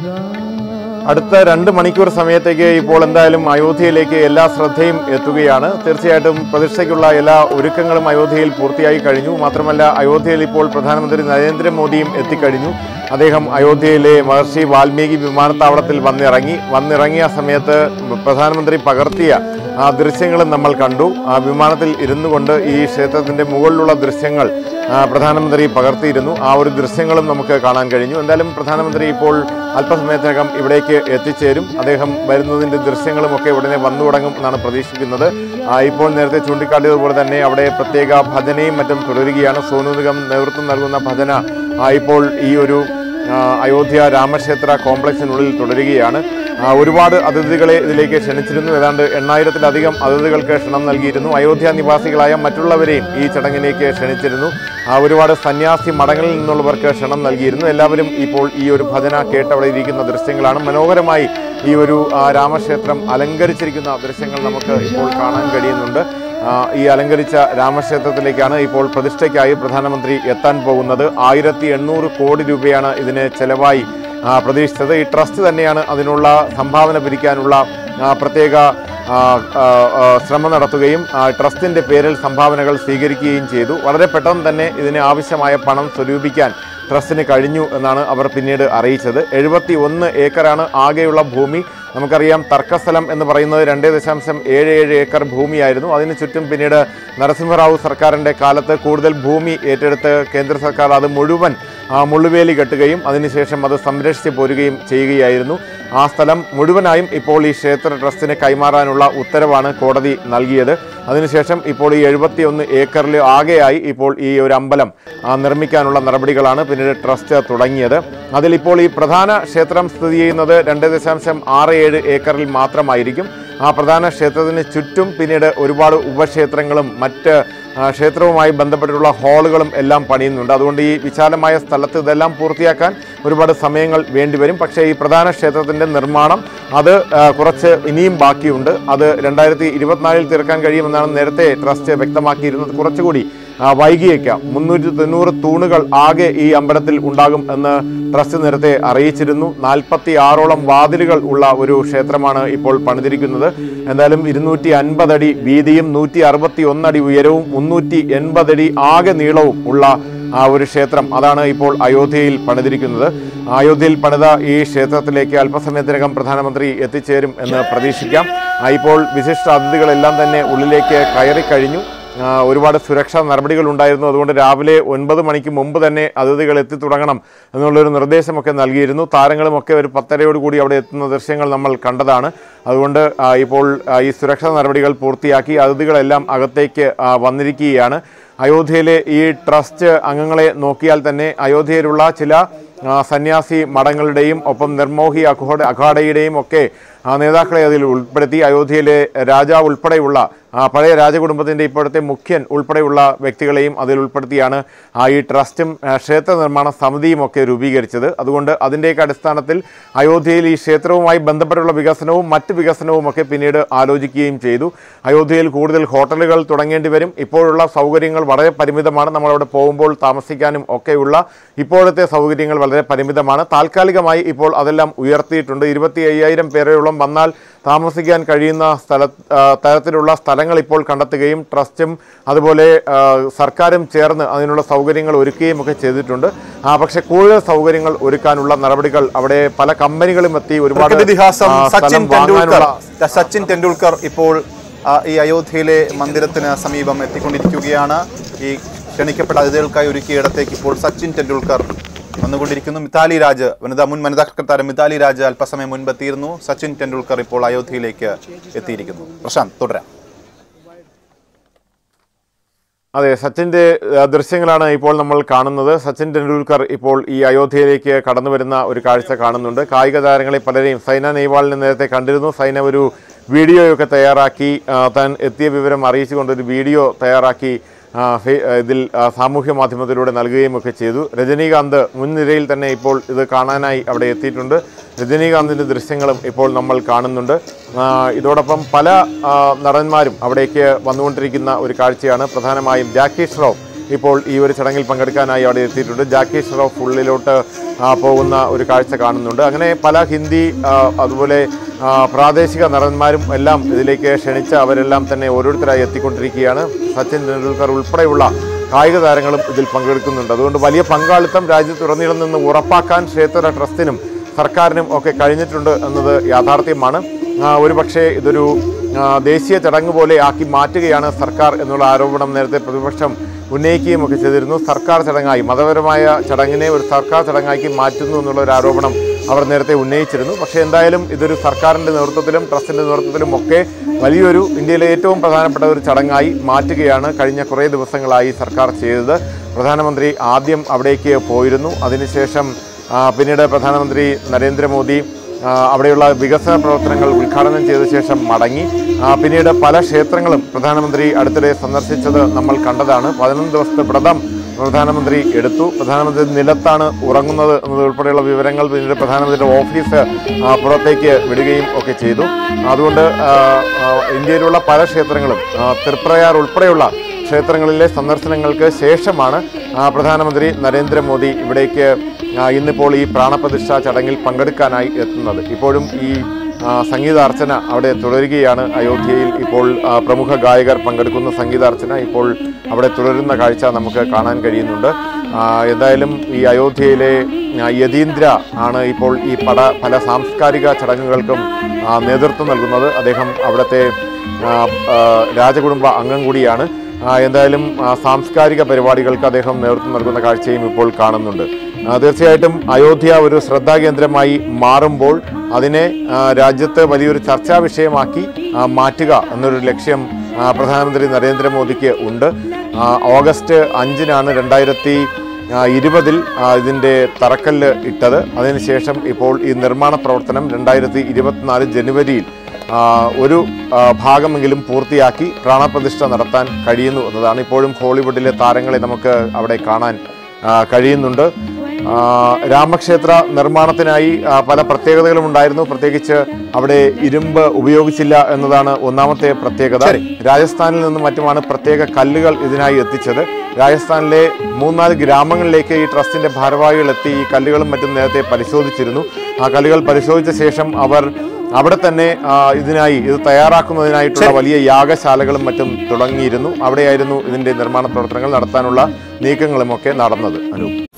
അടുത്ത രണ്ട് മണിക്കൂർ സമയത്തേക്ക് ഇപ്പോൾ എന്തായാലും അയോധ്യയിലേക്ക് എല്ലാ ശ്രദ്ധയും എത്തുകയാണ് തീർച്ചയായിട്ടും പ്രതിഷ്ഠയ്ക്കുള്ള എല്ലാ ഒരുക്കങ്ങളും അയോധ്യയിൽ പൂർത്തിയായി കഴിഞ്ഞു മാത്രമല്ല അയോധ്യയിൽ ഇപ്പോൾ പ്രധാനമന്ത്രി നരേന്ദ്രമോദിയും എത്തിക്കഴിഞ്ഞു അദ്ദേഹം അയോധ്യയിലെ മഹർഷി വാൽമീകി വിമാനത്താവളത്തിൽ വന്നിറങ്ങി വന്നിറങ്ങിയ സമയത്ത് പ്രധാനമന്ത്രി പകർത്തിയ ആ ദൃശ്യങ്ങളും നമ്മൾ കണ്ടു ആ വിമാനത്തിൽ ഇരുന്നു കൊണ്ട് ഈ ക്ഷേത്രത്തിന്റെ മുകളിലുള്ള ദൃശ്യങ്ങൾ ആ, പ്രധാനമന്ത്രി പകർത്തിയിരുന്നു ആ ഒരു ദൃശ്യങ്ങളും നമുക്ക് കാണാൻ കഴിഞ്ഞു എന്തായാലും പ്രധാനമന്ത്രി ഇപ്പോൾ അല്പസമയത്തിനകം ഇവിടേക്ക് എത്തിച്ചേരും അദ്ദേഹം വരുന്നതിന്റെ ദൃശ്യങ്ങളും ഒക്കെ ഉടനെ വന്നു തുടങ്ങും എന്നാണ് പ്രതീക്ഷിക്കുന്നത് ആ, ഇപ്പോൾ നേരത്തെ ചൂണ്ടിക്കാട്ടിയതുപോലെ തന്നെ അവിടെ പ്രത്യേക ഭജനയും മറ്റും തുടരുകയാണ് സോനു നിഗം നേതൃത്വം നൽകുന്ന ഭജന ആ, ഇപ്പോൾ ഈ ഒരു ആ, അയോധ്യ രാമക്ഷേത്ര കോംപ്ലക്സിനുള്ളിൽ തുടരുകയാണ് ആ, ഒരുപാട് അതിഥികളെ ഇതിലേക്ക് ക്ഷണിച്ചിരുന്നു ഏതാണ്ട് എണ്ണായിരത്തിലധികം അതിഥികൾക്ക് ക്ഷണം നൽകിയിരുന്നു അയോധ്യ നിവാസികളായ മറ്റുള്ളവരെയും ഈ ചടങ്ങിലേക്ക് ക്ഷണിച്ചിരുന്നു ആ, ഒരുപാട് സന്യാസി മഠങ്ങളിൽ നിന്നുള്ളവർക്ക് ക്ഷണം നൽകിയിരുന്നു എല്ലാവരും ഇപ്പോൾ ഈ ഒരു ഭജന കേട്ടവിടെ ഇരിക്കുന്ന ദൃശ്യങ്ങളാണ് മനോഹരമായി ഈ ഒരു ആ, രാമക്ഷേത്രം അലങ്കരിച്ചിരിക്കുന്ന ദൃശ്യങ്ങൾ നമുക്ക് ഇപ്പോൾ കാണാൻ കഴിയുന്നുണ്ട് ആ, ഈ അലങ്കരിച്ച രാമക്ഷേത്രത്തിലേക്കാണ് ഇപ്പോൾ പ്രതിഷ്ഠയ്ക്കായി പ്രധാനമന്ത്രി എത്താൻ പോകുന്നത് ആയിരത്തി എണ്ണൂറ് കോടി രൂപയാണ് ഇതിന് ചെലവായി ആ, പ്രതീക്ഷിച്ചത് ഈ ട്രസ്റ്റ് തന്നെയാണ് അതിനുള്ള സംഭാവന പിരിക്കാനുള്ള ആ, പ്രത്യേക ആ, ആ, ആ, ശ്രമം നടത്തുകയും ആ, ട്രസ്റ്റിന്റെ പേരിൽ സംഭാവനകൾ സ്വീകരിക്കുകയും ചെയ്തു വളരെ പെട്ടെന്ന് തന്നെ ഇതിന് ആവശ്യമായ പണം സ്വരൂപിക്കാൻ ട്രസ്റ്റിന് കഴിഞ്ഞു എന്നാണ് അവർ പിന്നീട് അറിയിച്ചത് എഴുപത്തി ഒന്ന് ഏക്കറാണ് ആകെയുള്ള ഭൂമി നമുക്കറിയാം തർക്കസ്ഥലം എന്ന് പറയുന്നത് രണ്ട് ദശാംശം ഏഴ് ഏഴ് ഏക്കർ ഭൂമിയായിരുന്നു അതിന് ചുറ്റും പിന്നീട് നരസിംഹറാവു സർക്കാരിൻ്റെ കാലത്ത് കൂടുതൽ ഭൂമി ഏറ്റെടുത്ത് കേന്ദ്ര സർക്കാർ അത് മുഴുവൻ ആ, മുള്ളുവേലി കെട്ടുകയും അതിനുശേഷം അത് സംരക്ഷിച്ച് പോരുകയും ചെയ്യുകയായിരുന്നു ആ സ്ഥലം മുഴുവനായും ഇപ്പോൾ ഈ ക്ഷേത്ര ട്രസ്റ്റിന് കൈമാറാനുള്ള ഉത്തരവാണ് കോടതി നൽകിയത് അതിനുശേഷം ഇപ്പോൾ ഈ എഴുപത്തിയൊന്ന് ഏക്കറിൽ ആകെയായി ഇപ്പോൾ ഈ ഒരു അമ്പലം ആ, നിർമ്മിക്കാനുള്ള നടപടികളാണ് പിന്നീട് ട്രസ്റ്റ് തുടങ്ങിയത് അതിലിപ്പോൾ ഈ പ്രധാന ക്ഷേത്രം സ്ഥിതി ചെയ്യുന്നത് രണ്ട് ദശാംശം ആറ് ഏഴ് ഏക്കറിൽ മാത്രമായിരിക്കും ആ പ്രധാന ക്ഷേത്രത്തിന് ചുറ്റും പിന്നീട് ഒരുപാട് ഉപക്ഷേത്രങ്ങളും മറ്റ് ആ, ക്ഷേത്രവുമായി ബന്ധപ്പെട്ടിട്ടുള്ള ഹാളുകളും എല്ലാം പണിയുന്നുണ്ട് അതുകൊണ്ട് ഈ വിശാലമായ സ്ഥലത്ത് ഇതെല്ലാം പൂർത്തിയാക്കാൻ ഒരുപാട് സമയങ്ങൾ വേണ്ടിവരും പക്ഷേ ഈ പ്രധാന ക്ഷേത്രത്തിൻ്റെ നിർമ്മാണം അത് ആ, കുറച്ച് ഇനിയും ബാക്കിയുണ്ട് അത് രണ്ടായിരത്തി ഇരുപത്തിനാലിൽ തീർക്കാൻ കഴിയുമെന്നാണ് നേരത്തെ ട്രസ്റ്റ് വ്യക്തമാക്കിയിരുന്നത് കുറച്ചുകൂടി ആ, വൈകിയേക്കാം മുന്നൂറ്റി തൊണ്ണൂറ് തൂണുകൾ ആകെ ഈ അമ്പലത്തിൽ ഉണ്ടാകും എന്ന് ട്രസ്റ്റ് നേരത്തെ അറിയിച്ചിരുന്നു നാൽപ്പത്തി ആറോളം വാതിലുകൾ ഉള്ള ഒരു ക്ഷേത്രമാണ് ഇപ്പോൾ പണിതിരിക്കുന്നത് എന്തായാലും ഇരുന്നൂറ്റി അൻപതടി വീതിയും നൂറ്റി അറുപത്തി ഒന്നടി ഉയരവും മുന്നൂറ്റി എൺപതടി ആകെ നീളവും ഉള്ള ആ ഒരു ക്ഷേത്രം അതാണ് ഇപ്പോൾ അയോധ്യയിൽ പണിതിരിക്കുന്നത് അയോധ്യയിൽ പണിത ഈ ക്ഷേത്രത്തിലേക്ക് അല്പസമയത്തിനകം പ്രധാനമന്ത്രി എത്തിച്ചേരും എന്ന് പ്രതീക്ഷിക്കാം ആ, ഇപ്പോൾ വിശിഷ്ട അതിഥികളെല്ലാം തന്നെ ഉള്ളിലേക്ക് കയറി കഴിഞ്ഞു ആ, ഒരുപാട് സുരക്ഷാ നടപടികൾ ഉണ്ടായിരുന്നു അതുകൊണ്ട് രാവിലെ ഒൻപത് മണിക്ക് മുമ്പ് തന്നെ അതിഥികൾ എത്തി തുടങ്ങണം എന്നുള്ളൊരു നിർദ്ദേശമൊക്കെ നൽകിയിരുന്നു താരങ്ങളും ഒക്കെ ഒരു പത്തരയോട് കൂടി അവിടെ എത്തുന്ന ദൃശ്യങ്ങൾ നമ്മൾ കണ്ടതാണ് അതുകൊണ്ട് ആ, ഇപ്പോൾ ആ, ഈ സുരക്ഷാ നടപടികൾ പൂർത്തിയാക്കി അതിഥികളെല്ലാം അകത്തേക്ക് ആ, വന്നിരിക്കുകയാണ് അയോധ്യയിലെ ഈ ട്രസ്റ്റ് അംഗങ്ങളെ നോക്കിയാൽ തന്നെ അയോധ്യയിലുള്ള ചില ആ, സന്യാസി മഠങ്ങളുടെയും ഒപ്പം നിർമോഹി അഖോഡ അഖാഡയുടെയും ഒക്കെ ആ, നേതാക്കളെ അതിൽ ഉൾപ്പെടുത്തി അയോധ്യയിലെ രാജാവ് ഉൾപ്പെടെയുള്ള ആ, പഴയ രാജകുടുംബത്തിൻ്റെ ഇപ്പോഴത്തെ മുഖ്യൻ ഉൾപ്പെടെയുള്ള വ്യക്തികളെയും അതിൽ ഉൾപ്പെടുത്തിയാണ് ആ, ഈ ട്രസ്റ്റും ആ, ക്ഷേത്ര നിർമ്മാണ സമിതിയും ഒക്കെ രൂപീകരിച്ചത് അതുകൊണ്ട് അതിൻ്റെയൊക്കെ അടിസ്ഥാനത്തിൽ അയോധ്യയിൽ ഈ ക്ഷേത്രവുമായി ബന്ധപ്പെട്ടുള്ള വികസനവും മറ്റ് വികസനവും ഒക്കെ പിന്നീട് ആലോചിക്കുകയും ചെയ്തു അയോധ്യയിൽ കൂടുതൽ ഹോട്ടലുകൾ തുടങ്ങേണ്ടി വരും ഇപ്പോഴുള്ള സൗകര്യങ്ങൾ വളരെ പരിമിതമാണ് നമ്മളവിടെ പോകുമ്പോൾ താമസിക്കാനും ഒക്കെയുള്ള ഇപ്പോഴത്തെ സൗകര്യങ്ങൾ വളരെ പരിമിതമാണ് താൽക്കാലികമായി ഇപ്പോൾ അതെല്ലാം ഉയർത്തിയിട്ടുണ്ട് ഇരുപത്തി അയ്യായിരം പേരോളം വന്നാൽ താമസിക്കാൻ കഴിയുന്ന സ്ഥല ആ, തരത്തിലുള്ള സ്ഥലങ്ങൾ ഇപ്പോൾ കണ്ടെത്തുകയും ട്രസ്റ്റും അതുപോലെ ആ, സർക്കാരും ചേർന്ന് അതിനുള്ള സൗകര്യങ്ങൾ ഒരുക്കുകയും ഒക്കെ ചെയ്തിട്ടുണ്ട് ആ പക്ഷേ കൂടുതൽ സൗകര്യങ്ങൾ ഒരുക്കാനുള്ള നടപടികൾ അവിടെ പല കമ്പനികളും എത്തി ഒരുപാട് ക്രിക്കറ്റ് ഇതിഹാസം ആ, സച്ചിൻ സ്ഥലം ടെണ്ടുൽക്കർ വാങ്ങാനുള്ള സച്ചിൻ ടെണ്ടുൽക്കർ ഇപ്പോൾ ആ, ഈ അയോധ്യയിലെ മന്ദിരത്തിന് സമീപം എത്തിക്കൊണ്ടിരിക്കുകയാണ് ഈ ക്ഷണിക്കപ്പെട്ട അതിഥികൾക്കായി ഒരുക്കിയ ഇടത്തേക്ക് ഇപ്പോൾ സച്ചിൻ ടെണ്ടുൽക്കർ വന്നുകൊണ്ടിരിക്കുന്നു മിതാലി രാജ് വനിതാ മുൻ വനിതാ ക്രിക്കറ്റ് താരം മിതാലി രാജ് അല്പസമയം മുൻപ് എത്തിയിരുന്നു സച്ചിൻ ടെണ്ടുൽക്കർ ഇപ്പോൾ അയോധ്യയിലേക്ക് എത്തിയിരിക്കുന്നു പ്രശാന്ത് തുടരാം അതെ സച്ചിന്റെ ആ, ദൃശ്യങ്ങളാണ് ഇപ്പോൾ നമ്മൾ കാണുന്നത് സച്ചിൻ ടെണ്ടുൽക്കർ ഇപ്പോൾ ഈ അയോധ്യയിലേക്ക് കടന്നു വരുന്ന ഒരു കാഴ്ച കാണുന്നുണ്ട് കായിക താരങ്ങളെ പലരെയും സൈന നെയ്വാളിനെ നേരത്തെ കണ്ടിരുന്നു സൈന ഒരു വീഡിയോയൊക്കെ തയ്യാറാക്കി ആ, താൻ എത്തിയ വിവരം അറിയിച്ചുകൊണ്ട് ഒരു വീഡിയോ തയ്യാറാക്കി ആ, ഫേ- ആ, ഇതിൽ ആ, സാമൂഹ്യ മാധ്യമത്തിലൂടെ നൽകുകയും ഒക്കെ ചെയ്തു രജനീകാന്ത് മുൻനിരയിൽ തന്നെ ഇപ്പോൾ ഇത് കാണാനായി അവിടെ എത്തിയിട്ടുണ്ട് രജനീകാന്തിൻ്റെ ദൃശ്യങ്ങളും ഇപ്പോൾ നമ്മൾ കാണുന്നുണ്ട് ആ, ഇതോടൊപ്പം പല ആ, നടന്മാരും അവിടേക്ക് വന്നുകൊണ്ടിരിക്കുന്ന ഒരു കാഴ്ചയാണ് പ്രധാനമായും ജാക്കി ഷ്രോഫ് ഇപ്പോൾ ഈ ഒരു ചടങ്ങിൽ പങ്കെടുക്കാനായി അവിടെ എത്തിയിട്ടുണ്ട് ജാക്കി ഷ്രോഫ് ഉള്ളിലോട്ട് ആ, പോകുന്ന ഒരു കാഴ്ച കാണുന്നുണ്ട് അങ്ങനെ പല ഹിന്ദി ആ, അതുപോലെ ആ, പ്രാദേശിക നടന്മാരും എല്ലാം ഇതിലേക്ക് ക്ഷണിച്ച് അവരെല്ലാം തന്നെ ഓരോരുത്തരായി എത്തിക്കൊണ്ടിരിക്കുകയാണ് സച്ചിൻ തെണ്ടുൽക്കർ ഉൾപ്പെടെയുള്ള കായിക താരങ്ങളും ഇതിൽ പങ്കെടുക്കുന്നുണ്ട് അതുകൊണ്ട് വലിയ പങ്കാളിത്തം രാജ്യത്തുടനീളം നിന്ന് ഉറപ്പാക്കാൻ ക്ഷേത്ര ട്രസ്റ്റിനും സർക്കാരിനും ഒക്കെ കഴിഞ്ഞിട്ടുണ്ട് എന്നത് യാഥാർത്ഥ്യമാണ് ആ, ഒരുപക്ഷേ ഇതൊരു ആ, ദേശീയ ചടങ്ങ് പോലെ ആക്കി മാറ്റുകയാണ് സർക്കാർ എന്നുള്ള ആരോപണം നേരത്തെ പ്രതിപക്ഷം ഉന്നയിക്കുകയും ഒക്കെ ചെയ്തിരുന്നു സർക്കാർ ചടങ്ങായി മതപരമായ ചടങ്ങിനെ ഒരു സർക്കാർ ചടങ്ങാക്കി മാറ്റുന്നു എന്നുള്ള ഒരു ആരോപണം അവർ നേരത്തെ ഉന്നയിച്ചിരുന്നു പക്ഷേ എന്തായാലും ഇതൊരു സർക്കാരിൻ്റെ നേതൃത്വത്തിലും ട്രസ്റ്റിൻ്റെ നേതൃത്വത്തിലും ഒക്കെ വലിയൊരു ഇന്ത്യയിലെ ഏറ്റവും പ്രധാനപ്പെട്ട ഒരു ചടങ്ങായി മാറ്റുകയാണ് കഴിഞ്ഞ കുറേ ദിവസങ്ങളായി സർക്കാർ ചെയ്തത് പ്രധാനമന്ത്രി ആദ്യം അവിടേക്ക് പോയിരുന്നു അതിനുശേഷം ആ, പിന്നീട് പ്രധാനമന്ത്രി നരേന്ദ്രമോദി ആ, അവിടെയുള്ള വികസന പ്രവർത്തനങ്ങൾ ഉദ്ഘാടനം ചെയ്ത ശേഷം മടങ്ങി ആ, പിന്നീട് പല ക്ഷേത്രങ്ങളും പ്രധാനമന്ത്രി അടുത്തിടെ സന്ദർശിച്ചത് നമ്മൾ കണ്ടതാണ് പതിനൊന്ന് ദിവസത്തെ വ്രതം പ്രധാനമന്ത്രി എടുത്തു പ്രധാനമന്ത്രി നിലത്താണ് ഉറങ്ങുന്നത് എന്നതുൾപ്പെടെയുള്ള വിവരങ്ങൾ പിന്നീട് പ്രധാനമന്ത്രിയുടെ ഓഫീസ് ആ, പുറത്തേക്ക് വിടുകയും ഒക്കെ ചെയ്തു അതുകൊണ്ട് ആ, ആ, ഇന്ത്യയിലുള്ള പല ക്ഷേത്രങ്ങളും ആ, തൃപ്രയാർ ഉൾപ്പെടെയുള്ള ക്ഷേത്രങ്ങളിലെ സന്ദർശനങ്ങൾക്ക് ശേഷമാണ് ആ, പ്രധാനമന്ത്രി നരേന്ദ്രമോദി ഇവിടേക്ക് ആ, ഇന്നിപ്പോൾ ഈ പ്രാണപ്രതിഷ്ഠ ചടങ്ങിൽ പങ്കെടുക്കാനായി എത്തുന്നത് ഇപ്പോഴും ഈ ആ, സംഗീതാർച്ചന അവിടെ തുടരുകയാണ് അയോധ്യയിൽ ഇപ്പോൾ ആ, പ്രമുഖ ഗായകർ പങ്കെടുക്കുന്ന സംഗീതാർച്ചന ഇപ്പോൾ അവിടെ തുടരുന്ന കാഴ്ച നമുക്ക് കാണാൻ കഴിയുന്നുണ്ട് ആ, എന്തായാലും ഈ അയോധ്യയിലെ ആ, യതീന്ദ്ര ആണ് ഇപ്പോൾ ഈ പല പല സാംസ്കാരിക ചടങ്ങുകൾക്കും ആ, നേതൃത്വം നൽകുന്നത് അദ്ദേഹം അവിടുത്തെ ആ, ആ, രാജകുടുംബ അംഗം കൂടിയാണ് ആ, എന്തായാലും ആ, സാംസ്കാരിക പരിപാടികൾക്ക് അദ്ദേഹം നേതൃത്വം നൽകുന്ന കാഴ്ചയും ഇപ്പോൾ കാണുന്നുണ്ട് ആ, തീർച്ചയായിട്ടും അയോധ്യ ഒരു ശ്രദ്ധാകേന്ദ്രമായി മാറുമ്പോൾ അതിനെ ആ, രാജ്യത്ത് വലിയൊരു ചർച്ചാ വിഷയമാക്കി ആ, മാറ്റുക എന്നൊരു ലക്ഷ്യം ആ, പ്രധാനമന്ത്രി നരേന്ദ്രമോദിക്ക് ഉണ്ട് ആ, ഓഗസ്റ്റ് അഞ്ചിനാണ് രണ്ടായിരത്തി ഇരുപതിൽ ഇതിൻ്റെ തറക്കല്ല് ഇട്ടത് അതിനുശേഷം ഇപ്പോൾ ഈ നിർമ്മാണ പ്രവർത്തനം രണ്ടായിരത്തി ഇരുപത്തിനാല് ജനുവരിയിൽ ആ, ഒരു ആ, ഭാഗമെങ്കിലും പൂർത്തിയാക്കി പ്രാണപ്രതിഷ്ഠ നടത്താൻ കഴിയുന്നു എന്നതാണ് ഇപ്പോഴും ഹോളിവുഡിലെ താരങ്ങളെ നമുക്ക് അവിടെ കാണാൻ ആ, കഴിയുന്നുണ്ട് ആ, രാമക്ഷേത്ര നിർമ്മാണത്തിനായി ആ, പല പ്രത്യേകതകളും ഉണ്ടായിരുന്നു പ്രത്യേകിച്ച് അവിടെ ഇരുമ്പ് ഉപയോഗിച്ചില്ല എന്നതാണ് ഒന്നാമത്തെ പ്രത്യേകത രാജസ്ഥാനിൽ നിന്നും മറ്റുമാണ് പ്രത്യേക കല്ലുകൾ ഇതിനായി എത്തിച്ചത് രാജസ്ഥാനിലെ മൂന്നാല് ഗ്രാമങ്ങളിലേക്ക് ഈ ട്രസ്റ്റിന്റെ ഭാരവാഹികൾ എത്തി ഈ കല്ലുകളും മറ്റും നേരത്തെ പരിശോധിച്ചിരുന്നു ആ കല്ലുകൾ പരിശോധിച്ച ശേഷം അവർ അവിടെ തന്നെ ആ, ഇതിനായി ഇത് തയ്യാറാക്കുന്നതിനായിട്ടുള്ള വലിയ യാഗശാലകളും മറ്റും തുടങ്ങിയിരുന്നു അവിടെയായിരുന്നു ഇതിന്റെ നിർമ്മാണ പ്രവർത്തനങ്ങൾ നടത്താനുള്ള നീക്കങ്ങളുമൊക്കെ നടന്നത് അനു